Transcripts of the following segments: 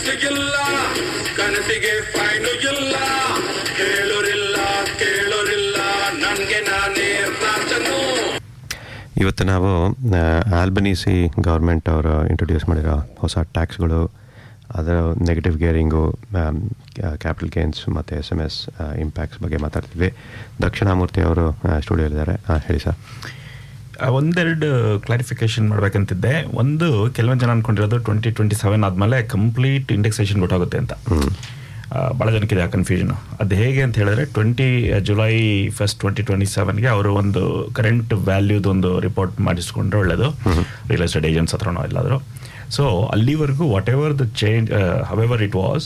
ಇಲ್ಲ ಕನಸಿಗೆ ಫೈನು ಇಲ್ಲ ಹೇಳೋರಿಲ್ಲ ಕೇಳೋರಿಲ್ಲ ನನ್ಗೆ ನಾನೇ ರಾಜನು ಇವತ್ತು ನಾವು ಆಲ್ಬನೀಸಿ ಗೌರ್ಮೆಂಟ್ ಅವರು ಇಂಟ್ರೊಡ್ಯೂಸ್ ಮಾಡಿರೋ ಹೊಸ ಟ್ಯಾಕ್ಸ್ಗಳು ಅದರ ನೆಗೆಟಿವ್ ಗೇರಿಂಗು ಕ್ಯಾಪಿಟಲ್ ಗೇನ್ಸ್ ಮತ್ತು ಎಸ್ ಎಮ್ ಎಸ್ ಇಂಪ್ಯಾಕ್ಟ್ಸ್ ಬಗ್ಗೆ ಮಾತಾಡ್ತಿದ್ವಿ ದಕ್ಷಿಣಾಮೂರ್ತಿ ಅವರು ಸ್ಟುಡಿಯೋಲಿದ್ದಾರೆ ಹೇಳಿ ಸರ್ ಆ, ಒಂದೆರಡು ಕ್ಲಾರಿಫಿಕೇಶನ್ ಮಾಡ್ಬೇಕಂತಿದ್ದೆ ಒಂದು ಕೆಲವೊಂದು ಜನ ಅನ್ಕೊಂಡಿರೋದು ಟ್ವೆಂಟಿ ಟ್ವೆಂಟಿ ಸೆವೆನ್ ಆದಮೇಲೆ ಕಂಪ್ಲೀಟ್ ಇಂಡೆಕ್ಸೇಷನ್ ಗೊತ್ತಾಗುತ್ತೆ ಅಂತ ಆ, ಭಾಳ ಜನಕ್ಕಿದೆ ಆ ಕನ್ಫ್ಯೂಷನ್ ಅದು ಹೇಗೆ ಅಂತ ಹೇಳಿದ್ರೆ twenty July first twenty twenty ಸೆವೆನ್ಗೆ ಅವರು ಒಂದು ಕರೆಂಟ್ ವ್ಯಾಲ್ಯೂದು ಒಂದು ರಿಪೋರ್ಟ್ ಮಾಡಿಸ್ಕೊಂಡ್ರೆ ಒಳ್ಳೇದು ರಿಯಲ್ ಎಸ್ಟೇಟ್ ಏಜೆಂಟ್ಸ್ ಹತ್ರನೋ ಎಲ್ಲಾದರೂ ಸೊ ಅಲ್ಲಿವರೆಗೂ whatever the change however it was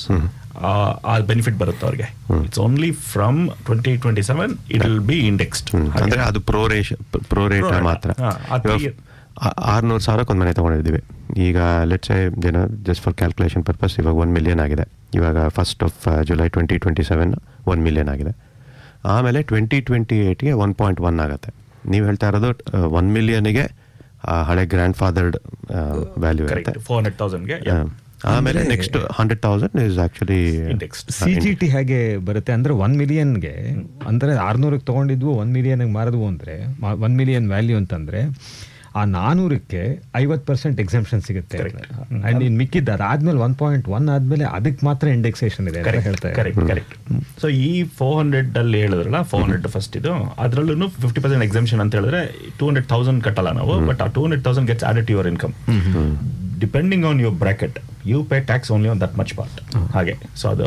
a benefit ಬರುತ್ತೆ ಅವ್ರಿಗೆ it's only from twenty twenty seven it will be indexed ಅಂದರೆ ಅದು proration pro rate Pro rate. ಮಾತ್ರ ಹಾ, ಅದು ಇವಾಗ ಈ- ಆ- ಆರ್ನೂರು ಸಾವಿರಕ್ಕೆ ಒಂದು ಮನೆ ತೊಗೊಂಡಿದ್ದೀವಿ ಈಗ ಲೆಟ್ಸ್ ಏನೋ ಜಸ್ಟ್ ಫಾರ್ ಕ್ಯಾಲ್ಕುಲೇಷನ್ ಪರ್ಪಸ್ ಇವಾಗ ಒನ್ ಮಿಲಿಯನ್ ಆಗಿದೆ ಇವಾಗ first of July twenty twenty seven one million ಆಗಿದೆ ಆಮೇಲೆ ಟ್ವೆಂಟಿ ಟ್ವೆಂಟಿ ಏಯ್ಟ್ಗೆ ಒನ್ ಪಾಯಿಂಟ್ ಒನ್ ಆಗುತ್ತೆ ನೀವು ಹೇಳ್ತಾ ಇರೋದು ಒನ್ ಮಿಲಿಯನ್ಗೆ ಹಳೆ ಗ್ರ್ಯಾಂಡ್ ಫಾದರ್ಡ್ ವ್ಯಾಲ್ಯೂ ಇರುತ್ತೆ ಕರೆಕ್ಟ್ ಫೋರ್ ಹಂಡ್ರೆಡ್ ತೌಸಂಡ್ಗೆ ಆ, ಆಮೇಲೆ next hundred thousand is actually indexed C G T ಹೇಗೆ ಬರುತ್ತೆ ಅಂದ್ರೆ ಒನ್ ಮಿಲಿಯನ್ಗೆ ಅಂದ್ರೆ ಆರ್ನೂರಕ್ಕೆ ತಗೊಂಡಿದ್ವು ಒನ್ ಮಿಲಿಯನ್ಗೆ ಮಾರಿದ್ವು ಅಂದ್ರೆ ಒನ್ ಮಿಲಿಯನ್ ವ್ಯಾಲ್ಯೂ ಅಂತಂದ್ರೆ ಆ ನಾನೂರಕ್ಕೆ ಐವತ್ತು ಪರ್ಸೆಂಟ್ ಎಕ್ಸೆಂಪ್ಷನ್ ಸಿಗುತ್ತೆ ಅಂಡ್ ಇನ್ ಮಿಕ್ಕಿದ್ದು ಅದಾದ್ಮೇಲೆ ಒನ್ ಪಾಯಿಂಟ್ ಒನ್ ಆದ್ಮೇಲೆ ಅದಕ್ಕೆ ಮಾತ್ರ ಇಂಡೆಕ್ಸೇಷನ್ ಇದೆ ಅಂತ ಹೇಳ್ತಾ ಇದ್ದಾರೆ. ಕರೆಕ್ಟ್ ಕರೆಕ್ಟ್ ಸೊ ಈ ಫೋರ್ ಹಂಡ್ರೆಡ್ ಅಲ್ಲಿ ಹೇಳಿದ್ರಲ್ಲ ಫೋರ್ ಹಂಡ್ರೆಡ್ ಫಸ್ಟ್ ಇದು ಅದರಲ್ಲೂ ಫಿಫ್ಟಿ ಪರ್ಸೆಂಟ್ ಎಕ್ಸಾಮ್ಷನ್ ಅಂತ ಹೇಳಿದ್ರೆ ಟೂ ಹಂಡ್ರೆಡ್ ತೌಸಂಡ್ ಕಟ್ಟಲ್ಲ ನಾವು ಬಟ್ ಆ two hundred thousand gets added your income depending on your bracket you pay tax only on that much part ಹಾಗೆ ಸೊ ಅದು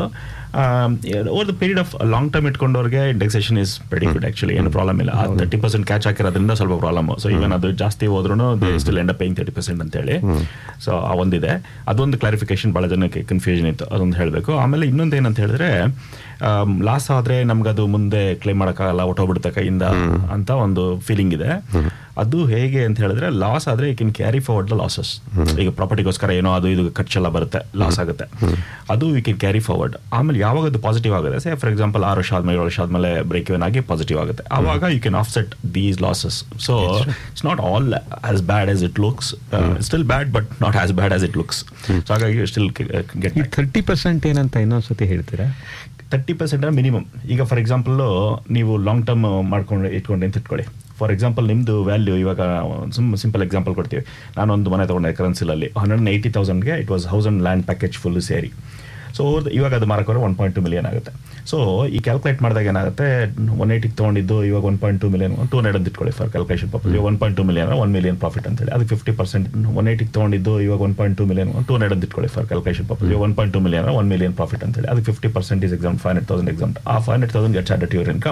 over the period of long term ಇಟ್ಕೊಂಡವ್ರಿಗೆ indexation is very good actually ಏನು problem ಇಲ್ಲ thirty percent catch ಹಾಕಿರೋದ್ರಿಂದ ಸ್ವಲ್ಪ problem so even ಅದು ಜಾಸ್ತಿ ಹೋದ್ರೂ still end paying thirty percent ಅಂತೇಳಿ ಸೊ ಆ ಒಂದಿದೆ ಅದೊಂದು ಕ್ಲಾರಿಫಿಕೇಶನ್ ಭಾಳ ಜನಕ್ಕೆ ಕನ್ಫ್ಯೂಷನ್ ಇತ್ತು ಅದೊಂದು ಹೇಳಬೇಕು ಆಮೇಲೆ ಇನ್ನೊಂದು ಏನಂತ ಹೇಳಿದ್ರೆ ಲಾಸ್ ಆದ್ರೆ ನಮ್ಗೆ ಅದು ಮುಂದೆ ಕ್ಲೈಮ್ ಮಾಡೋಕ್ಕಾಗಲ್ಲ ಹೊಟ್ಟೋಗ್ಬಿಡುತ್ತೆ ಕೈಯಿಂದ ಅಂತ ಒಂದು ಫೀಲಿಂಗ್ ಇದೆ ಅದು ಹೇಗೆ ಅಂತ ಹೇಳಿದ್ರೆ ಲಾಸ್ ಆದ್ರೆ you can carry forward the losses ಈಗ ಪ್ರಾಪರ್ಟಿಗೋಸ್ಕರ ಏನೋ ಅದು ಇದು ಖರ್ಚೆಲ್ಲ ಬರುತ್ತೆ ಲಾಸ್ ಆಗುತ್ತೆ ಅದು ಯು ಕ್ಯಾನ್ ಕ್ಯಾರಿ ಫಾರ್ವರ್ಡ್ ಆಮೇಲೆ ಯಾವಾಗ ಅದು ಪಾಸಿಟಿವ್ ಆಗುತ್ತೆ ಸೇ ಫಾರ್ ಎಕ್ಸಾಂಪಲ್ ಆರು ವರ್ಷ ಆದ್ಮೇಲೆ ಏಳು ವರ್ಷ ಆದ್ಮೇಲೆ ಬ್ರೇಕ್ ಇವನ್ ಆಗಿ ಪಾಸಿಟಿವ್ ಆಗುತ್ತೆ ಆವಾಗ you can offset these losses so it's not all as bad as it looks still bad but not as bad as it looks so ಹಾಗಾಗಿ ಸ್ಟಿಲ್ ಗೆಟ್ ಈ ಥರ್ಟಿ ಪರ್ಸೆಂಟ್ ಏನಂತ ಇನ್ನೊಂದ್ಸತಿ ಹೇಳ್ತೀರಾ thirty percent minimum ಈಗ for example ನೀವು long term ಮಾಡ್ಕೊಂಡು ಇಟ್ಕೊಂಡೆ ಅಂತ ಇಟ್ಕೊಳ್ಳಿ ಫಾರ್ ಎಕ್ಸಾಂಪಲ್ ನಿಮ್ಮದು ವ್ಯಾಲ್ಯೂ ಇವಾಗ ಸುಮ್ ಸಿಂಪಲ್ ಎಕ್ಸಾಂಪಲ್ ಕೊಡ್ತೀವಿ ನಾನೊಂದು ಮನೆ ತೊಗೊಂಡೆ ಕರೆನ್ಸಿಲಲ್ಲಿ ಹಂಡ್ರೆಡ್ ಏಯ್ಟಿ ತೌಸಂಡ್ಗೆ it was house and land package full ಸೇರಿ ಸೊ ಇವಾಗ ಅದು ಮಾರಕ್ಕೆ ಒನ್ ಪಾಯಿಂಟ್ ಟು ಮಿಲಿಯನ್ ಆಗುತ್ತೆ ಸೊ ಈ ಕ್ಯಾಲ್ಕುಲೇಟ್ ಮಾಡಿದಾಗ ಏನಾಗುತ್ತೆ ಒನ್ ಏಯ್ಟಿಗೆ ತೊಗೊಂಡಿದ್ದು ಇವಾಗ one point two million two hundred ಅಂತ ಇಟ್ಕೊಳ್ಳಿ for calculation purpose one point two million one million profit ಅಂತೇಳಿ ಅದಕ್ಕೆ ಫಿಫ್ಟಿ ಪರ್ಸೆಂಟ್ ಒನ್ ಏಯ್ಟಿಗೆ ತೊಗೊಂಡಿದ್ದು ಇವಾಗ one point two million two hundred ಅಂತ ಇಟ್ಕೊಳ್ಳಿ for calculation purpose one point two million one million profit ಅಂತೇಳಿ ಅದಕ್ಕೆ fifty percent is exam five hundred thousand exam a five hundred thousand gets add your income